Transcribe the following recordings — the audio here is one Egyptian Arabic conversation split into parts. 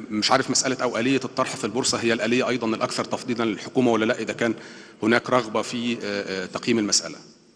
مش عارف مساله او اليه الطرح في البورصه هي الاليه ايضا الاكثر تفضيلا للحكومه ولا لا اذا كان هناك رغبه في آه، آه، تقييم المساله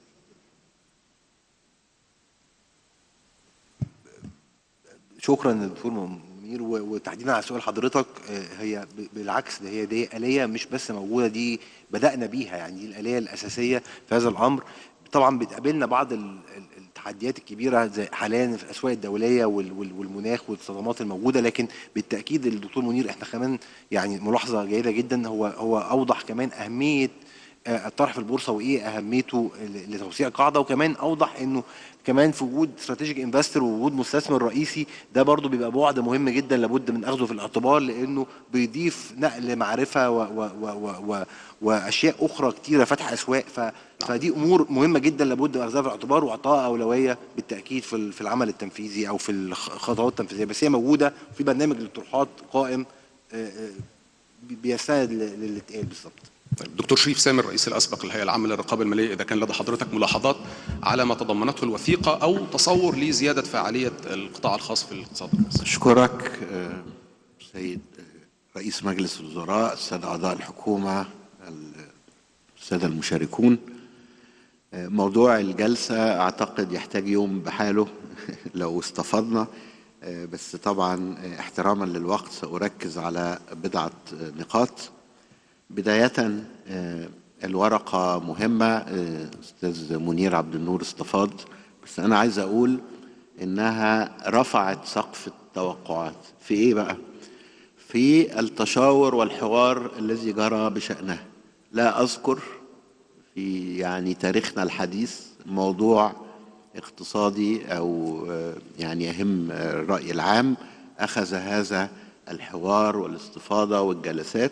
شكرا للدكتور منير و- وتحديدا على سؤال حضرتك آه، هي ب- بالعكس ده هي دي آلية مش بس موجودة دي بدأنا بيها يعني دي الآلية الأساسية في هذا الأمر طبعا بتقابلنا بعض ال- ال- التحديات الكبيرة زي حاليا في الأسواق الدولية وال- وال- والمناخ والصدمات الموجودة لكن بالتأكيد الدكتور منير احنا كمان يعني ملاحظة جيدة جدا هو هو أوضح كمان أهمية آه، الطرح في البورصه وايه اهميته ل- لتوسيع القاعده وكمان اوضح انه كمان في وجود استراتيجيك انفستور ووجود مستثمر رئيسي ده برضو بيبقى بعد مهم جدا لابد من اخذه في الاعتبار لانه بيضيف نقل معرفه و و و و و واشياء اخرى كتيره فتح اسواق ف فدي امور مهمه جدا لابد من اخذها في الاعتبار واعطائها اولويه بالتاكيد في ال- في العمل التنفيذي او في الخطوات التنفيذيه بس هي موجوده في برنامج للطروحات قائم آه، آه، بي- بيستند ل- للي اتقال بالظبط طيب دكتور شريف سامر الرئيس الاسبق للهيئه العامه للرقابه الماليه اذا كان لدى حضرتك ملاحظات على ما تضمنته الوثيقه او تصور لزياده فعاليه القطاع الخاص في الاقتصاد المصري أشكرك آه، سيد آه، رئيس مجلس الوزراء السادة أعضاء الحكومة ال- السادة المشاركون آه، موضوع الجلسة أعتقد يحتاج يوم بحاله لو استفضنا آه، بس طبعا آه، احتراما للوقت سأركز على بضعة آه، نقاط بداية آه، الورقة مهمة آه، أستاذ منير عبد النور استفاض بس أنا عايز أقول إنها رفعت سقف التوقعات في إيه بقى؟ في التشاور والحوار الذي جرى بشأنها لا أذكر في يعني تاريخنا الحديث موضوع اقتصادي أو آه، يعني يهم آه، الرأي العام أخذ هذا الحوار والاستفاضة والجلسات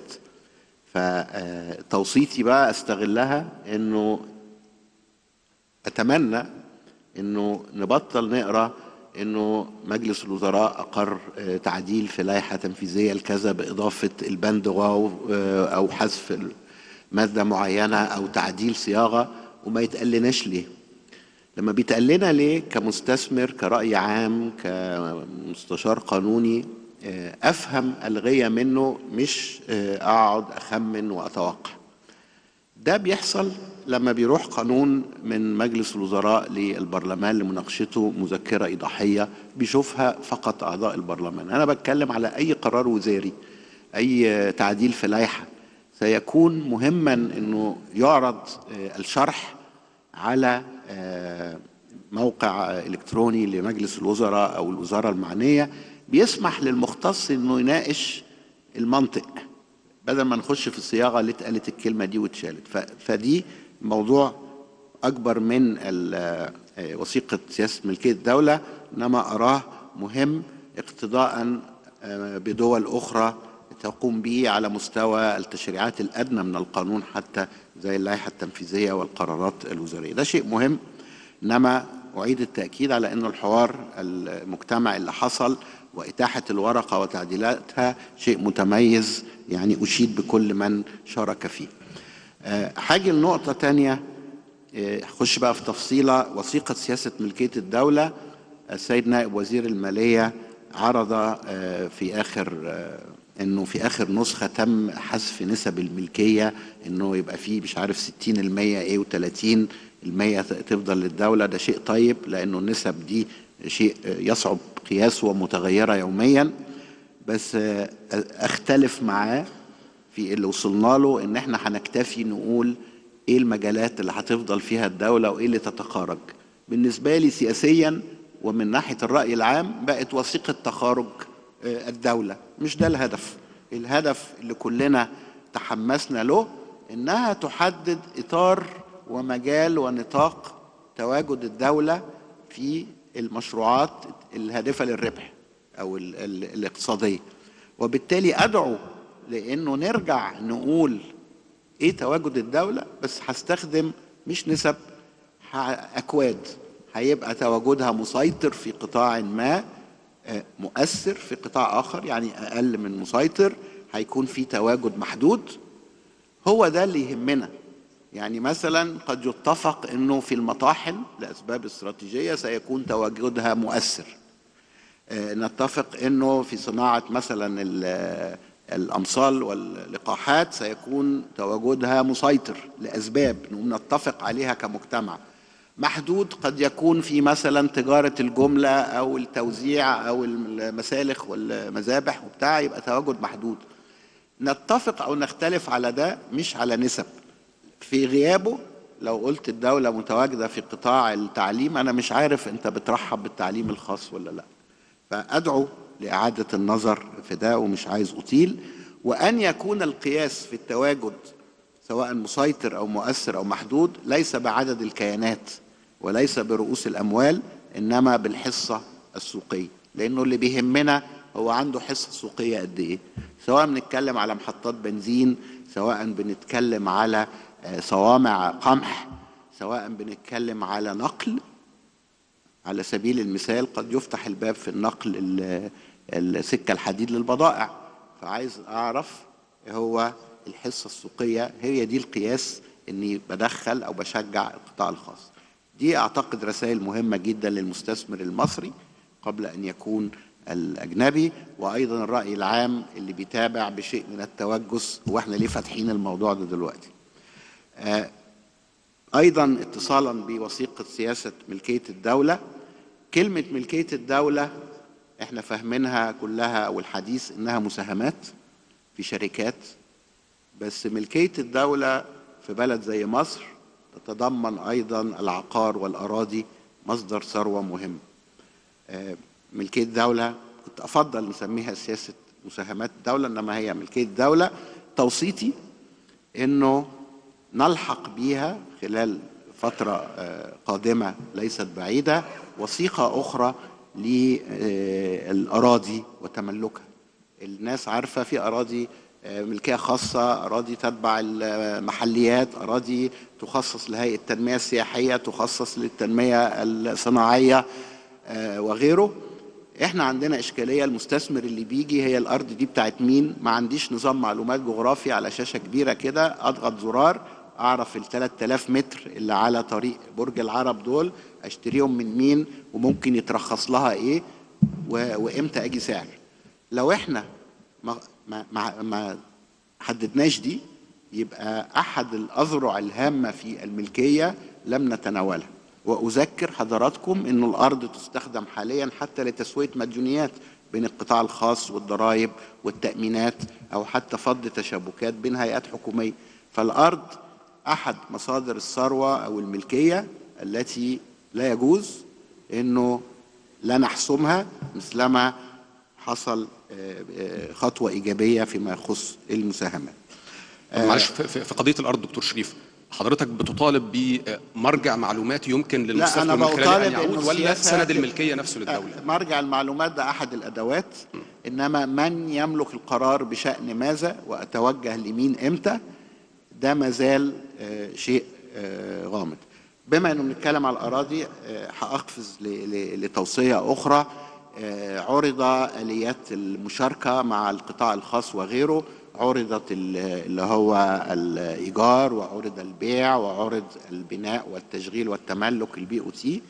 فتوصيتي بقى استغلها انه اتمنى انه نبطل نقرا انه مجلس الوزراء اقر آه، تعديل في لائحه تنفيذيه لكذا باضافه البند واو آه، او حذف ماده معينه او تعديل صياغه وما يتقلناش ليه لما بيتقال لنا ليه كمستثمر كرأي عام كمستشار قانوني آه، أفهم الغية منه مش آه، أقعد أخمن وأتوقع ده بيحصل لما بيروح قانون من مجلس الوزراء للبرلمان لمناقشته مذكرة إيضاحية بيشوفها فقط أعضاء البرلمان أنا بتكلم على أي قرار وزاري أي آه، تعديل في لائحة سيكون مهما أنه يعرض آه، الشرح على آه، موقع آه، إلكتروني لمجلس الوزراء أو الوزارة المعنية بيسمح للمختص أنه يناقش المنطق بدل ما نخش في الصياغه اللي اتقالت الكلمه دي واتشالت ف- فدي موضوع اكبر من ال- آه، وثيقه سياسه ملكيه الدوله انما اراه مهم اقتداء آه، بدول اخرى تقوم به على مستوى التشريعات الادنى من القانون حتى زي اللائحه التنفيذيه والقرارات الوزاريه ده شيء مهم انما اعيد التاكيد على ان الحوار المجتمعي اللي حصل واتاحه الورقه وتعديلاتها شيء متميز يعني اشيد بكل من شارك فيه. آه، حاجه لنقطه تانية آه، اخش بقى في تفصيله وثيقه سياسه ملكيه الدوله السيد نائب وزير الماليه عرض آه، في اخر آه، انه في اخر نسخه تم حذف نسب الملكيه انه يبقى فيه مش عارف 60 المية ايه و30 المية تفضل للدوله ده شيء طيب لانه النسب دي شيء آه، يصعب قياسه ومتغيره يوميا بس آه، اختلف معاه في اللي وصلنا له ان احنا هنكتفي نقول ايه المجالات اللي هتفضل فيها الدوله وايه اللي تتخارج بالنسبه لي سياسيا ومن ناحيه الراي العام بقت وثيقه تخارج آه، الدوله مش ده الهدف الهدف اللي كلنا تحمسنا له انها تحدد اطار ومجال ونطاق تواجد الدوله في المشروعات الهادفه للربح او ال ال الاقتصاديه وبالتالي ادعو لانه نرجع نقول ايه تواجد الدوله بس هستخدم مش نسب ه- اكواد هيبقى تواجدها مسيطر في قطاع ما آه، مؤثر في قطاع اخر يعني اقل من مسيطر هيكون في تواجد محدود هو ده اللي يهمنا يعني مثلا قد يتفق انه في المطاحن لاسباب استراتيجيه سيكون تواجدها مؤثر آه، نتفق انه في صناعه مثلا ال- الامصال واللقاحات سيكون تواجدها مسيطر لاسباب نقوم نتفق عليها كمجتمع محدود قد يكون في مثلا تجاره الجمله او التوزيع او المسالخ والمذابح وبتاع يبقى تواجد محدود نتفق او نختلف على ده مش على نسب في غيابه لو قلت الدولة متواجدة في قطاع التعليم أنا مش عارف أنت بترحب بالتعليم الخاص ولا لا فأدعو لإعادة النظر في ده ومش عايز أطيل وأن يكون القياس في التواجد سواء مسيطر أو مؤثر أو محدود ليس بعدد الكيانات وليس برؤوس الأموال إنما بالحصة السوقية لأنه اللي بيهمنا هو عنده حصة سوقية قد إيه سواء بنتكلم على محطات بنزين سواء بنتكلم على آه، صوامع قمح سواء بنتكلم على نقل على سبيل المثال قد يفتح الباب في النقل ال- السكة الحديد للبضائع فعايز أعرف هو الحصة السوقية هي دي القياس إني بدخل أو بشجع القطاع الخاص دي أعتقد رسائل مهمة جدا للمستثمر المصري قبل أن يكون الأجنبي وأيضا الرأي العام اللي بيتابع بشيء من التوجس وإحنا ليه فاتحين الموضوع ده دلوقتي آه، ايضا اتصالا بوثيقه سياسه ملكيه الدوله كلمه ملكيه الدوله احنا فاهمينها كلها او الحديث انها مساهمات في شركات بس ملكيه الدوله في بلد زي مصر تتضمن ايضا العقار والاراضي مصدر ثروه مهم آه، ملكيه الدوله كنت افضل نسميها سياسه مساهمات الدوله انما هي ملكيه الدوله توسيطي انه نلحق بيها خلال فترة آه، قادمة ليست بعيدة وثيقة أخرى للأراضي وتملكها الناس عارفة في أراضي آه، ملكية خاصة أراضي تتبع المحليات أراضي تخصص لهيئة التنمية السياحية تخصص للتنمية الصناعية آه، وغيره احنا عندنا اشكاليه المستثمر اللي بيجي هي الارض دي بتاعت مين ما عنديش نظام معلومات جغرافي على شاشه كبيره كده اضغط زرار اعرف ال 3000 متر اللي على طريق برج العرب دول اشتريهم من مين وممكن يترخص لها ايه و- وامتى اجي سعر لو احنا ما ما ما, ما حددناش دي يبقى احد الاذرع الهامه في الملكيه لم نتناولها واذكر حضراتكم ان الارض تستخدم حاليا حتى لتسويه مديونيات بين القطاع الخاص والضرائب والتامينات او حتى فض تشابكات بين هيئات حكوميه فالارض احد مصادر الثروه او الملكيه التي لا يجوز انه لا نحسمها مثلما حصل آه، آه، خطوه ايجابيه فيما يخص المساهمات طب معلش في في- في قضيه الارض دكتور شريف حضرتك بتطالب بمرجع معلوماتي يمكن لا للمستثمر انا من خلاله ان بطالب يعود إنه ولا السياسة- سند الملكيه نفسه للدوله مرجع المعلومات ده احد الادوات انما من يملك القرار بشان ماذا واتوجه لمين امتى ده ما زال آه، شيء آه، غامض بما انه بنتكلم على الاراضي آه، هاقفز ل- ل- لتوصيه اخرى آه، عرض اليات المشاركه مع القطاع الخاص وغيره عرضت ال- اللي هو الايجار وعرض البيع وعرض البناء والتشغيل والتملك البي او تي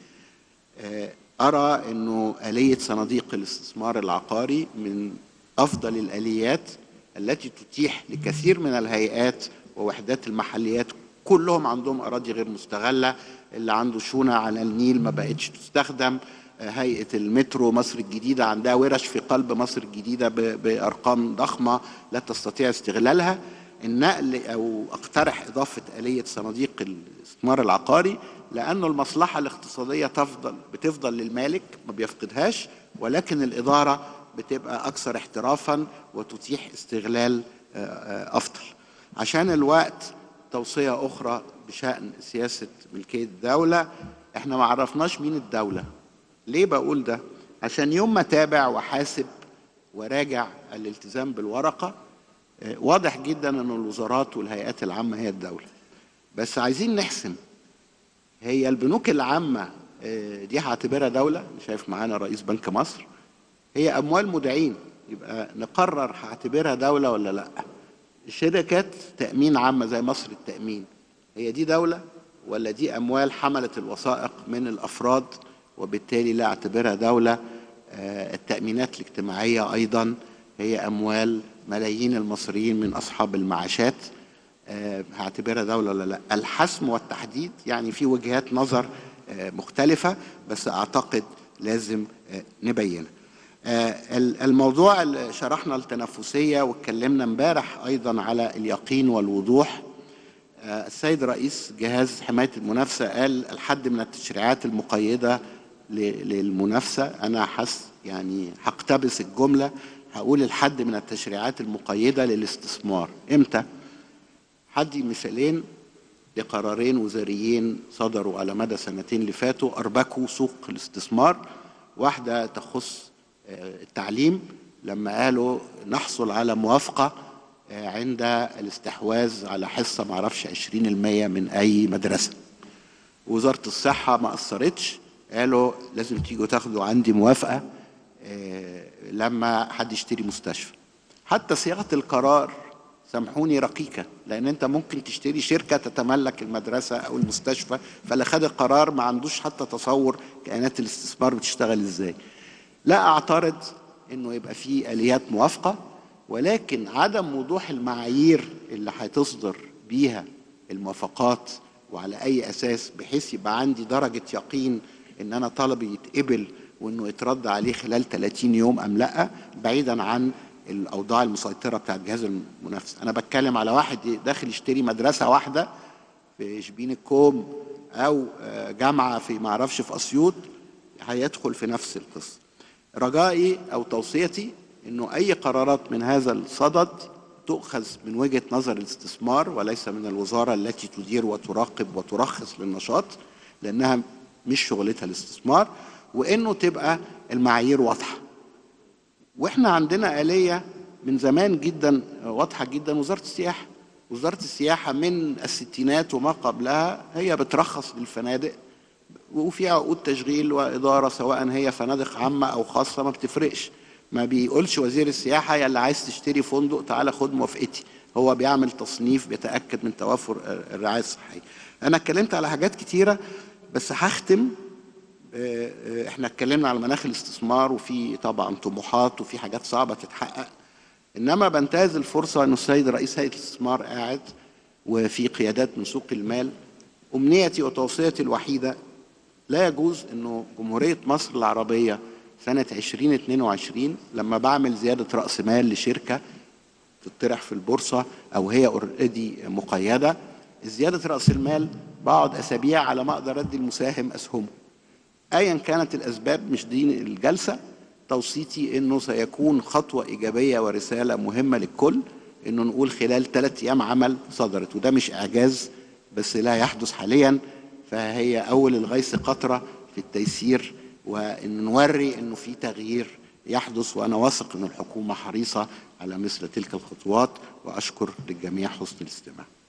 أرى أنه آلية صناديق الاستثمار العقاري من أفضل الآليات التي تتيح لكثير من الهيئات ووحدات المحليات كلهم عندهم أراضي غير مستغلة اللي عنده شونة على النيل ما بقتش تستخدم آه، هيئة المترو مصر الجديدة عندها ورش في قلب مصر الجديدة ب- بأرقام ضخمة لا تستطيع استغلالها النقل او اقترح اضافه اليه صناديق الاستثمار العقاري لانه المصلحه الاقتصاديه تفضل بتفضل للمالك ما بيفقدهاش ولكن الاداره بتبقى اكثر احترافا وتتيح استغلال آه، آه، افضل عشان الوقت توصيه اخرى بشان سياسه ملكيه الدوله احنا ما عرفناش مين الدوله ليه بقول ده عشان يوم ما تابع وحاسب وراجع الالتزام بالورقه آه، واضح جدا ان الوزارات والهيئات العامه هي الدوله بس عايزين نحسم هي البنوك العامه آه، دي هعتبرها دوله شايف معانا رئيس بنك مصر هي اموال مودعين يبقى نقرر هعتبرها دوله ولا لا شركات تامين عامه زي مصر التامين هي دي دوله ولا دي اموال حملت الوثائق من الافراد وبالتالي لا اعتبرها دوله آه، التأمينات الاجتماعية أيضا هي أموال ملايين المصريين من أصحاب المعاشات آه، هعتبرها دولة ولا لا الحسم والتحديد يعني في وجهات نظر آه، مختلفة بس أعتقد لازم آه، نبينها آه، ال- الموضوع اللي شرحنا التنافسية واتكلمنا امبارح أيضا على اليقين والوضوح آه، السيد رئيس جهاز حماية المنافسة قال الحد من التشريعات المقيدة ل- للمنافسة أنا حس يعني هقتبس الجملة هقول الحد من التشريعات المقيدة للاستثمار إمتى؟ حدي مثالين لقرارين وزاريين صدروا على مدى سنتين اللي فاتوا أربكوا سوق الاستثمار واحدة تخص آه، التعليم لما قالوا نحصل على موافقة آه، عند الاستحواذ على حصة معرفش 20% من أي مدرسة وزارة الصحة ما أثرتش قالوا لازم تيجوا تاخدوا عندي موافقة آه، لما حد يشتري مستشفى حتى صياغة القرار سامحوني رقيقة لأن أنت ممكن تشتري شركة تتملك المدرسة أو المستشفى فاللي خد القرار ما عندوش حتى تصور كيانات الاستثمار بتشتغل إزاي لا أعترض إنه يبقى فيه آليات موافقة ولكن عدم وضوح المعايير اللي هتصدر بيها الموافقات وعلى أي أساس بحيث يبقى عندي درجة يقين إن أنا طلبي يتقبل وإنه يترد عليه خلال 30 يوم أم لأ بعيدا عن الأوضاع المسيطرة بتاعت جهاز المنافسة أنا بتكلم على واحد داخل يشتري مدرسة واحدة في شبين الكوم أو آه، جامعة في معرفش في أسيوط هيدخل في نفس القصة رجائي أو توصيتي إنه أي قرارات من هذا الصدد تؤخذ من وجهة نظر الاستثمار وليس من الوزارة التي تدير وتراقب وترخص للنشاط لأنها مش شغلتها الاستثمار وإنه تبقى المعايير واضحة واحنا عندنا آلية من زمان جدا واضحة جدا وزارة السياحة وزارة السياحة من الستينات وما قبلها هي بترخص للفنادق وفي عقود تشغيل وإدارة سواء هي فنادق عامة أو خاصة ما بتفرقش ما بيقولش وزير السياحة يا اللي عايز تشتري فندق تعالى خد موافقتي هو بيعمل تصنيف بيتأكد من توافر الرعاية الصحية أنا اتكلمت على حاجات كتيرة بس هختم آه، آه، احنا اتكلمنا على مناخ الاستثمار وفي طبعا طموحات وفي حاجات صعبة تتحقق انما بنتهز الفرصة انه السيد رئيس هيئة الاستثمار قاعد وفي قيادات من سوق المال امنيتي وتوصيتي الوحيدة لا يجوز انه جمهورية مصر العربية سنة 2022 لما بعمل زيادة رأس مال لشركة تطرح في البورصة أو هي اوريدي مقيدة زيادة رأس المال بقعد أسابيع على ما أقدر أدي المساهم أسهمه ايا كانت الاسباب مش دي الجلسه توصيتي انه سيكون خطوه ايجابيه ورساله مهمه للكل انه نقول خلال ثلاث ايام عمل صدرت وده مش اعجاز بس لا يحدث حاليا فهي اول الغيث قطره في التيسير وان نوري انه في تغيير يحدث وانا واثق ان الحكومه حريصه على مثل تلك الخطوات واشكر للجميع حسن الاستماع